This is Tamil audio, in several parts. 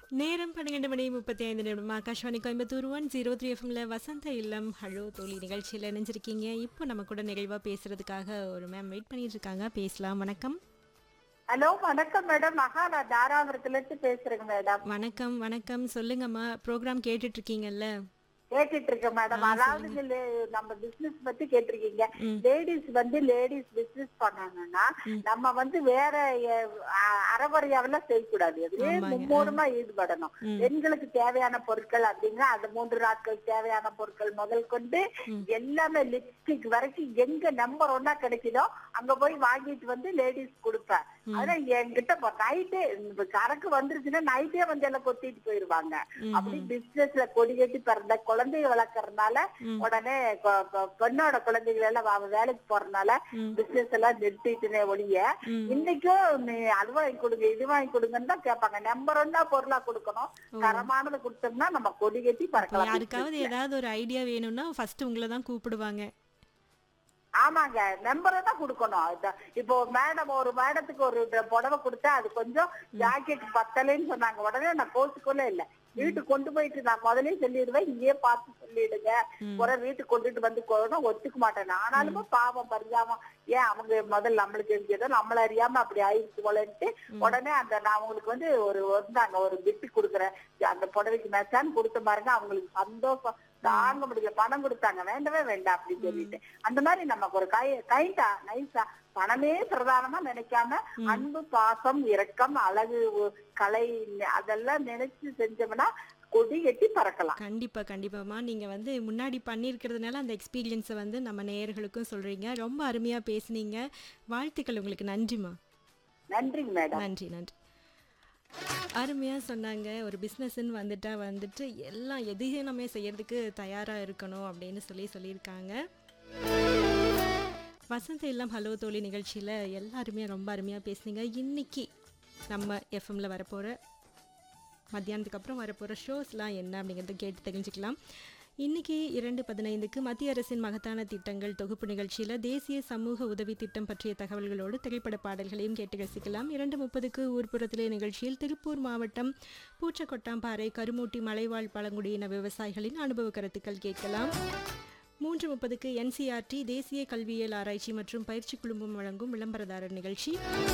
நேரம் பன்னிரெண்டு மணி முப்பத்தி ஐந்து நிமிடம் Akashvani Coimbatore one zero three எஃப்எம்ல வசந்த இல்லம் ஹலோ தோழி நிகழ்ச்சியில் இணைஞ்சிருக்கீங்க இப்போ நம்ம கூட நிகழ்வாக பேசுறதுக்காக ஒரு மேம் வெயிட் பண்ணிட்டு இருக்காங்க பேசலாம் வணக்கம் ஹலோ வணக்கம் மேடம் மகா நான் தாராபுரத்துல இருந்து பேசுறேங்க மேடம் வணக்கம் வணக்கம் சொல்லுங்கம்மா ப்ரோக்ராம் கேட்டுட்டு இருக்கீங்கல்ல கேட்டுட்டு இருக்கேன் மேடம் அதாவது இந்த லே- நம்ம பிசினஸ் பத்தி கேட்டிருக்கீங்க ம். லேடிஸ் வந்து லேடிஸ் பிசினஸ் பண்ணணும்னா நம்ம வந்து வேற அஹ், அ- அறகுறையாவெல்லாம் செய்யக்கூடாது அதுவே ஆமாங்க. மும்மூலமா ஈடுபடணும் ம். பெண்களுக்கு தேவையான பொருட்கள் அப்படின்னா அந்த மூன்று நாட்கள் தேவையான பொருட்கள் முதல் கொண்டு ம். எல்லாமே லிப்ஸ்டிக் வரைக்கும் எங்க நம்பர் ஒன்னா கிடைக்குதோ அங்க போய் வாங்கிட்டு வந்து லேடிஸ் கொடுப்பேன் ம். ஆனா என்கிட்ட நைட்டே சரக்கு வந்துருச்சுன்னா நைட்டே வந்து எல்லாம் கொத்திட்டு போயிருவாங்க ம், அப்படி பிசினஸ்ல கொடி கட்டி பிறந்த குழந்தைய வளர்க்கறதுனால ம். உடனே கொ- கொ- பெண்ணோட குழந்தைகள் எல்லாம் அவ வேலைக்கு போறதுனால ம். பிசினஸ் எல்லாம் நிறுத்திட்டுனே ஒழிய ம். இன்னைக்கும் நீ அது வாங்கி கொடுங்க இது வாங்கி கொடுங்கன்னு தான் கேட்பாங்க நம்பர் ஒன்னா பொருளா கொடுக்கணும் தரமானது கொடுத்தோம்னா நம்ம கொடி கட்டி இப்போ பறக்கலாம் யாருக்காவது business ல. ஏதாவது ஒரு ஐடியா வேணும்னா ஃபர்ஸ்ட் உங்களை தான் கூப்பிடுவாங்க ஆமாங்க நம்பரை தான் கொடுக்கணும் அதுதான். இப்போ மேடம் ஒரு மேடத்துக்கு ஒரு ட- புடவை கொடுத்தா அது கொஞ்சம் ஜாக்கெட் பத்தலைன்னு சொன்னாங்க உடனே நான் கோச்சுக்கொள்ள இல்ல வீட்டுக்கு கொண்டு போயிட்டு நான் முதலே சொல்லிடுவேன் இங்கேயே பார்த்து சொல்லிடுங்க ம். குறை வீட்டுக்கு கொண்டுட்டு வந்து கொள்ளணும் ஒத்துக்க மாட்டேன் ஆனாலுமே பாவம் பரியாம ஏன் அவங்க முதல்ல நம்மளுக்கு தெரிஞ்சதோ நம்மள அறியாம அப்படி ஆயிடுச்சு போலன்ட்டு உடனே அந்த நான் அவங்களுக்கு வந்து ஒரு வந்தாங்க ஒரு பிட்டு கொடுக்குறேன் அந்த புடவைக்கு மெச்சான்னு கொடுத்த பாருங்க அவங்களுக்கு சந்தோஷம் தாங்க முடியல பணம் கொடுத்தாங்க வேண்டவே வேண்டாம் அப்படின்னு சொல்லிட்டு அந்த மாதிரி நமக்கு ஒரு கை கைண்டா நைஸா பணமே பிரதானமா நினைக்காம அன்பு பாசம் இரக்கம் அழகு உ- கலை அதெல்லாம் நினைச்சு செஞ்சோம்னா கொடி கட்டி பறக்கலாம் கண்டிப்பா கண்டிப்பாம்மா நீங்க வந்து முன்னாடி பண்ணியிருக்கிறதுனால அந்த எக்ஸ்பீரியன்ஸை வந்து நம்ம நேயர்களுக்கும் சொல்றீங்க ரொம்ப அருமையா பேசுனீங்க வாழ்த்துக்கள் உங்களுக்கு நன்றிம்மா நன்றிங்க மேடம் நன்றி நன்றி அருமையாக சொன்னாங்க ஒரு பிஸ்னஸ்ன்னு வந்துட்டா வந்துட்டு எல்லாம் எதையும் நம்ம செய்யறதுக்கு தயாராக இருக்கணும் அப்படின்னு சொல்லி சொல்லியிருக்காங்க வசந்த இல்லம் ஹலோ தோழி நிகழ்ச்சியில் எல்லாருமே ரொம்ப அருமையாக பேசுனீங்க இன்னைக்கு நம்ம எஃப்எம்ல வரப்போகிற மத்தியானத்துக்கு அப்புறம் வரப்போகிற ஷோஸ்லாம் என்ன அப்படிங்கிறத கேட்டு தெரிஞ்சுக்கலாம் இன்னைக்கு இரண்டு பதினைந்துக்கு மத்திய அரசின் மகத்தான திட்டங்கள் தொகுப்பு நிகழ்ச்சியில் தேசிய சமூக உதவி திட்டம் பற்றிய தகவல்களோடு திரைப்பட பாடல்களையும் கேட்டு ரசிக்கலாம் இரண்டு முப்பதுக்கு ஊர்ப்புறத்திலே நிகழ்ச்சியில் திருப்பூர் மாவட்டம் பூச்சக்கொட்டாம்பாறை கருமூட்டி மலைவாழ் பழங்குடியின விவசாயிகளின் அனுபவ கருத்துக்கள் கேட்கலாம் மூன்று முப்பதுக்கு என்சிஆர்டி தேசிய கல்வியியல் ஆராய்ச்சி மற்றும் பயிற்சி குழுமம் வழங்கும் விளம்பரதாரர் நிகழ்ச்சி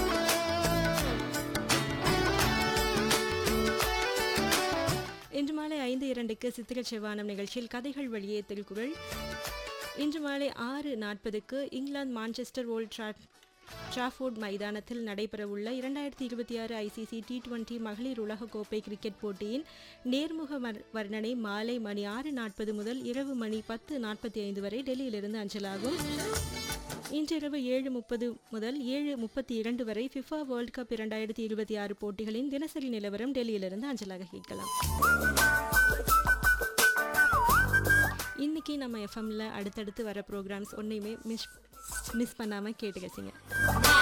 இன்று மாலை ஐந்து இரண்டுக்கு சித்திர செவ்வானம் நிகழ்ச்சியில் கதைகள் வழியே திருக்குறள் இன்று மாலை ஆறு நாற்பதுக்கு இங்கிலாந்து மான்செஸ்டர் ஓல்ட் ட்ரா ட்ராஃபோர்ட் மைதானத்தில் நடைபெறவுள்ள இரண்டாயிரத்தி இருபத்தி ஆறு ஐசிசி டி டுவெண்டி மகளிர் உலகக்கோப்பை கிரிக்கெட் போட்டியின் நேர்முக வர்- வர்ணனை மாலை மணி ஆறு நாற்பது முதல் இரவு மணி பத்து நாற்பத்தி ஐந்து வரை டெல்லியிலிருந்து அஞ்சலாகும் இன்றிரவு ஏழு முப்பது முதல் ஏழு முப்பத்தி இரண்டு வரை ஃபிஃபா வேர்ல்ட் கப் இரண்டாயிரத்தி இருபத்தி ஆறு போட்டிகளின் தினசரி நிலவரம் டெல்லியிலிருந்து அஞ்சலாக கேட்கலாம் இன்னைக்கு நம்ம எஃப்எம்ல அடுத்தடுத்து வர ப்ரோக்ராம்ஸ் ஒன்றையுமே மிஸ் மிஸ் பண்ணாமல் கேட்டு கசிங்க